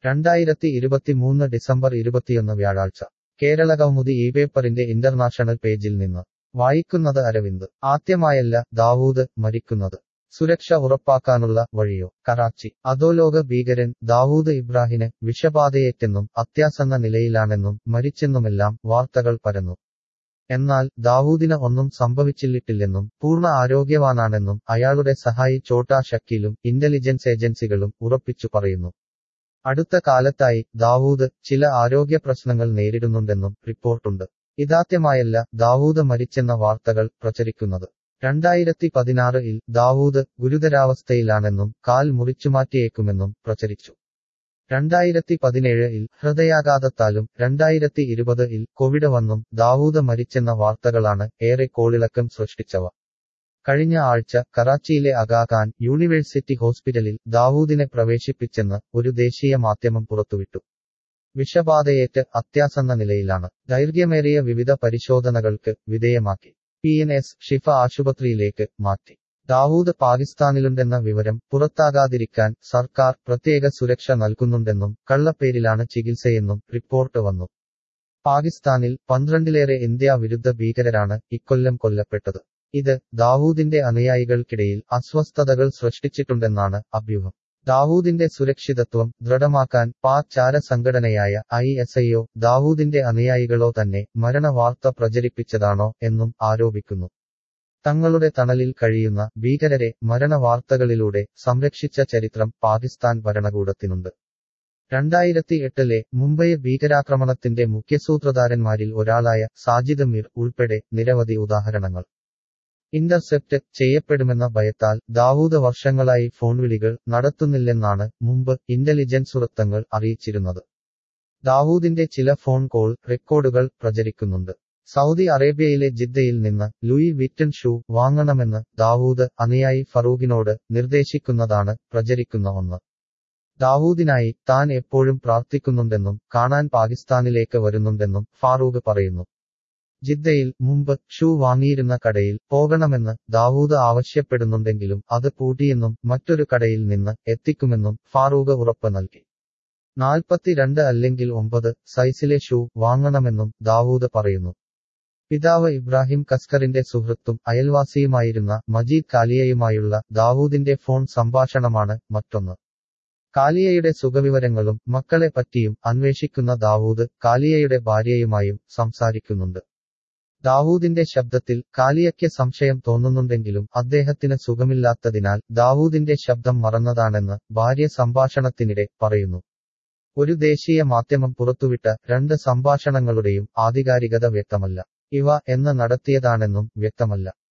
രണ്ടായിരത്തി ഇരുപത്തിമൂന്ന് ഡിസംബർ ഇരുപത്തിയൊന്ന് വ്യാഴാഴ്ച കേരള കൗമുദി ഈ പേപ്പറിന്റെ ഇന്റർനാഷണൽ പേജിൽ നിന്ന് വായിക്കുന്നത് അരവിന്ദ് ആദ്യമായല്ല ദാവൂദ് മരിക്കുന്നത് സുരക്ഷ ഉറപ്പാക്കാനുള്ള വഴിയോ കറാച്ചി അധോലോക ഭീകരൻ ദാവൂദ് ഇബ്രാഹിന് വിഷബാധയേറ്റെന്നും അത്യാസന്ന നിലയിലാണെന്നും മരിച്ചെന്നുമെല്ലാം വാർത്തകൾ പരന്നു എന്നാൽ ദാവൂദിന് ഒന്നും സംഭവിച്ചിട്ടില്ലെന്നും പൂർണ്ണ ആരോഗ്യവാനാണെന്നും അയാളുടെ സഹായി ചോട്ടാ ഷക്കീലും ഇന്റലിജൻസ് ഏജൻസികളും ഉറപ്പിച്ചു പറയുന്നു അടുത്ത കാലത്തായി ദാവൂദ് ചില ആരോഗ്യ പ്രശ്നങ്ങൾ നേരിടുന്നുണ്ടെന്നും റിപ്പോർട്ടുണ്ട് ഇതാദ്യമായല്ല ദാവൂദ് മരിച്ചെന്ന വാർത്തകൾ പ്രചരിക്കുന്നത് രണ്ടായിരത്തി പതിനാറിൽ ദാവൂദ് ഗുരുതരാവസ്ഥയിലാണെന്നും കാൽ മുറിച്ചുമാറ്റിയേക്കുമെന്നും പ്രചരിച്ചു രണ്ടായിരത്തി പതിനേഴിൽ ഹൃദയാഘാതത്താലും രണ്ടായിരത്തി ഇരുപതിൽ കോവിഡ് വന്നും ദാവൂദ് മരിച്ചെന്ന വാർത്തകളാണ് ഏറെ കോളിളക്കം സൃഷ്ടിച്ചവ കഴിഞ്ഞ ആഴ്ച കറാച്ചിയിലെ അഗാഖാൻ യൂണിവേഴ്സിറ്റി ഹോസ്പിറ്റലിൽ ദാവൂദിനെ പ്രവേശിപ്പിച്ചെന്ന് ഒരു ദേശീയ മാധ്യമം പുറത്തുവിട്ടു വിഷബാധയേറ്റ് അത്യാസന്ന നിലയിലാണ് ദൈർഘ്യമേറിയ വിവിധ പരിശോധനകൾക്ക് വിധേയമാക്കി പി എൻ എസ് ഷിഫ ആശുപത്രിയിലേക്ക് മാറ്റി ദാവൂദ് പാകിസ്ഥാനിലുണ്ടെന്ന വിവരം പുറത്താകാതിരിക്കാൻ സർക്കാർ പ്രത്യേക സുരക്ഷ നൽകുന്നുണ്ടെന്നും കള്ളപ്പേരിലാണ് ചികിത്സയെന്നും റിപ്പോർട്ട് വന്നു പാകിസ്ഥാനിൽ പന്ത്രണ്ടിലേറെ ഇന്ത്യ വിരുദ്ധ ഭീകരരാണ് ഇക്കൊല്ലം കൊല്ലപ്പെട്ടത് ഇത് ദാവൂദിന്റെ അനുയായികൾക്കിടയിൽ അസ്വസ്ഥതകൾ സൃഷ്ടിച്ചിട്ടുണ്ടെന്നാണ് അഭ്യൂഹം ദാവൂദിന്റെ സുരക്ഷിതത്വം ദൃഢമാക്കാൻ പാക് ചാര സംഘടനയായ ഐ എസ് ഐയോ ദാവൂദിന്റെ അനുയായികളോ തന്നെ മരണവാർത്ത പ്രചരിപ്പിച്ചതാണോ എന്നും ആരോപിക്കുന്നു തങ്ങളുടെ തണലിൽ കഴിയുന്ന ഭീകരരെ മരണവാർത്തകളിലൂടെ സംരക്ഷിച്ച ചരിത്രം പാകിസ്ഥാൻ ഭരണകൂടത്തിനുണ്ട് രണ്ടായിരത്തി എട്ടിലെ മുംബൈ ഭീകരാക്രമണത്തിന്റെ മുഖ്യസൂത്രധാരന്മാരിൽ ഒരാളായ സാജിദ് മീർ ഉൾപ്പെടെ നിരവധി ഉദാഹരണങ്ങൾ ഇന്റർസെപ്റ്റ് ചെയ്യപ്പെടുമെന്ന ഭയത്താൽ ദാവൂദ് വർഷങ്ങളായി ഫോൺ വിളികൾ നടത്തുന്നില്ലെന്നാണ് മുമ്പ് ഇന്റലിജൻസ് വൃത്തങ്ങൾ അറിയിച്ചിരുന്നത് ദാവൂദിന്റെ ചില ഫോൺ കോൾ റെക്കോർഡുകൾ പ്രചരിക്കുന്നുണ്ട് സൗദി അറേബ്യയിലെ ജിദ്ദയിൽ നിന്ന് ലൂയി വിറ്റൻ ഷൂ വാങ്ങണമെന്ന് ദാവൂദ് അനുയായി ഫറൂഖിനോട് നിർദ്ദേശിക്കുന്നതാണ് പ്രചരിക്കുന്ന ഒന്ന് ദാവൂദിനായി താൻ എപ്പോഴും പ്രാർത്ഥിക്കുന്നുണ്ടെന്നും കാണാൻ പാകിസ്ഥാനിലേക്ക് വരുന്നുണ്ടെന്നും ഫാറൂഖ് പറയുന്നു ജിദ്ദയിൽ മുമ്പ് ഷൂ വാങ്ങിയിരുന്ന കടയിൽ പോകണമെന്ന് ദാവൂദ് ആവശ്യപ്പെടുന്നുണ്ടെങ്കിലും അത് പൂട്ടിയെന്നും മറ്റൊരു കടയിൽ നിന്ന് എത്തിക്കുമെന്നും ഫാറൂഖ് ഉറപ്പ് നൽകി നാൽപ്പത്തിരണ്ട് അല്ലെങ്കിൽ ഒമ്പത് സൈസിലെ ഷൂ വാങ്ങണമെന്നും ദാവൂദ് പറയുന്നു പിതാവ് ഇബ്രാഹിം കസ്കറിന്റെ സുഹൃത്തും അയൽവാസിയുമായിരുന്ന മജീദ് കാലിയയുമായുള്ള ദാവൂദിന്റെ ഫോൺ സംഭാഷണമാണ് മറ്റൊന്ന് കാലിയയുടെ സുഖവിവരങ്ങളും മക്കളെ പറ്റിയും അന്വേഷിക്കുന്ന ദാവൂദ് കാലിയയുടെ ഭാര്യയുമായും സംസാരിക്കുന്നുണ്ട് ദാവൂദിന്റെ ശബ്ദത്തിൽ കാലിയയ്ക്ക് സംശയം തോന്നുന്നുണ്ടെങ്കിലും അദ്ദേഹത്തിന് സുഖമില്ലാത്തതിനാൽ ദാവൂദിന്റെ ശബ്ദം മറന്നതാണെന്ന് ഭാര്യ സംഭാഷണത്തിനിടെ പറയുന്നു ഒരു ദേശീയ മാധ്യമം പുറത്തുവിട്ട രണ്ട് സംഭാഷണങ്ങളുടെയും ആധികാരികത വ്യക്തമല്ല ഇവ എന്ന് നടത്തിയതാണെന്നും വ്യക്തമല്ല